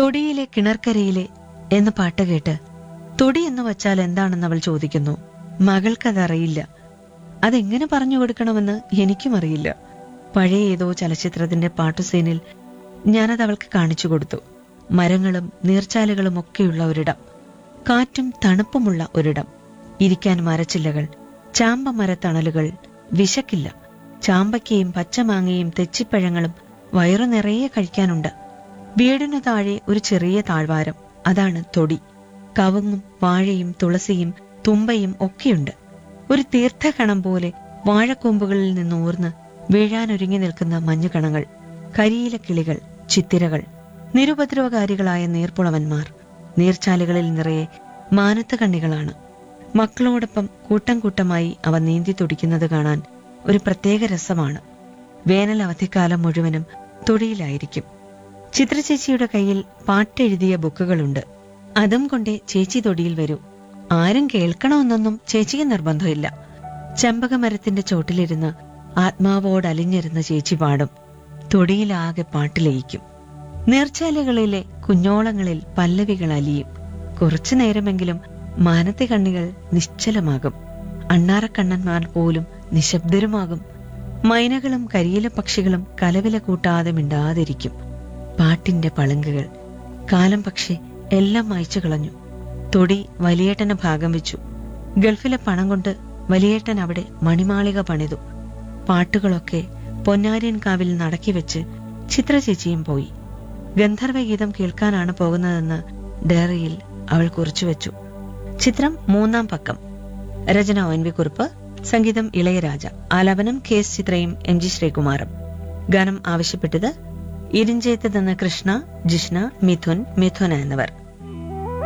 തൊടിയിലെ കിണർക്കരയിലെ എന്ന പാട്ട് കേട്ട് തൊടി എന്ന് വച്ചാൽ എന്താണെന്ന് അവൾ ചോദിക്കുന്നു മകൾക്കതറിയില്ല അതെങ്ങനെ പറഞ്ഞു കൊടുക്കണമെന്ന് എനിക്കും അറിയില്ല പഴയ ഏതോ ചലച്ചിത്രത്തിന്റെ പാട്ടുസീനിൽ ഞാനത് അവൾക്ക് കാണിച്ചു കൊടുത്തു മരങ്ങളും നീർച്ചാലുകളും ഒക്കെയുള്ള ഒരിടം കാറ്റും തണുപ്പുമുള്ള ഒരിടം ഇരിക്കാൻ മരച്ചില്ലകൾ ചാമ്പ മരത്തണലുകൾ വിശക്കില്ല ചാമ്പയ്ക്കയും പച്ചമാങ്ങയും തെച്ചിപ്പഴങ്ങളും വയറു നിറയെ കഴിക്കാനുണ്ട് വീടിനു താഴെ ഒരു ചെറിയ താഴ്വാരം അതാണ് തൊടി കവുങ്ങും വാഴയും തുളസിയും തുമ്പയും ഒക്കെയുണ്ട് ഒരു തീർത്ഥകണം പോലെ വാഴക്കൊമ്പുകളിൽ നിന്ന് ഊർന്ന് വീഴാനൊരുങ്ങി നിൽക്കുന്ന മഞ്ഞുകണങ്ങൾ കരിയില കിളികൾ ചിത്തിരകൾ നിരുപദ്രവകാരികളായ നീർപ്പുളവന്മാർ നീർച്ചാലുകളിൽ നിറയെ മാനത്ത് കണ്ണികളാണ് മക്കളോടൊപ്പം കൂട്ടം കൂട്ടമായി അവ നീന്തി തുടിക്കുന്നത് കാണാൻ ഒരു പ്രത്യേക രസമാണ് വേനൽ അവധിക്കാലം മുഴുവനും തൊടിയിലായിരിക്കും ചിത്രചേച്ചിയുടെ കയ്യിൽ പാട്ടെഴുതിയ ബുക്കുകളുണ്ട് അതും കൊണ്ടേ ചേച്ചി തൊടിയിൽ വരൂ ആരും കേൾക്കണമെന്നൊന്നും ചേച്ചിക്ക് നിർബന്ധമില്ല ചെമ്പകമരത്തിന്റെ ചോട്ടിലിരുന്ന് ആത്മാവോട് അലിഞ്ഞിരുന്ന ചേച്ചി പാടും തൊടിയിലാകെ പാട്ടിലയിക്കും നീർച്ചാലുകളിലെ കുഞ്ഞോളങ്ങളിൽ പല്ലവികൾ അലിയും കുറച്ചു നേരമെങ്കിലും മാനത്തെ കണ്ണികൾ നിശ്ചലമാകും അണ്ണാറക്കണ്ണന്മാർ പോലും നിശബ്ദരുമാകും മൈനകളും കരിയില പക്ഷികളും കലവില കൂട്ടാതെ മിണ്ടാതിരിക്കും പാട്ടിന്റെ പളുങ്കുകൾ കാലം പക്ഷേ എല്ലാം മായ്ച്ചു കളഞ്ഞു തൊടി വലിയേട്ടന് ഭാഗം വെച്ചു ഗൾഫിലെ പണം കൊണ്ട് വലിയേട്ടൻ അവിടെ മണിമാളിക പണിതു പാട്ടുകളൊക്കെ പൊന്നാരിയൻ കാവിൽ നടക്കി വെച്ച് ചിത്രചേച്ചിയും പോയി ഗന്ധർവഗീതം കേൾക്കാനാണ് പോകുന്നതെന്ന് ഡയറിയിൽ അവൾ കുറിച്ചുവെച്ചു ചിത്രം മൂന്നാം പക്കം രചന ഒ എൻ വി കുറുപ്പ് സംഗീതം ഇളയരാജ ആലാപനം കെ എസ് ചിത്രയും എം ജി ശ്രീകുമാറും ഗാനം ആവശ്യപ്പെട്ടത് ഇരിഞ്ചേത്ത് നിന്ന് കൃഷ്ണ ജിഷ്ണ മിഥുൻ മിഥുന എന്നിവർ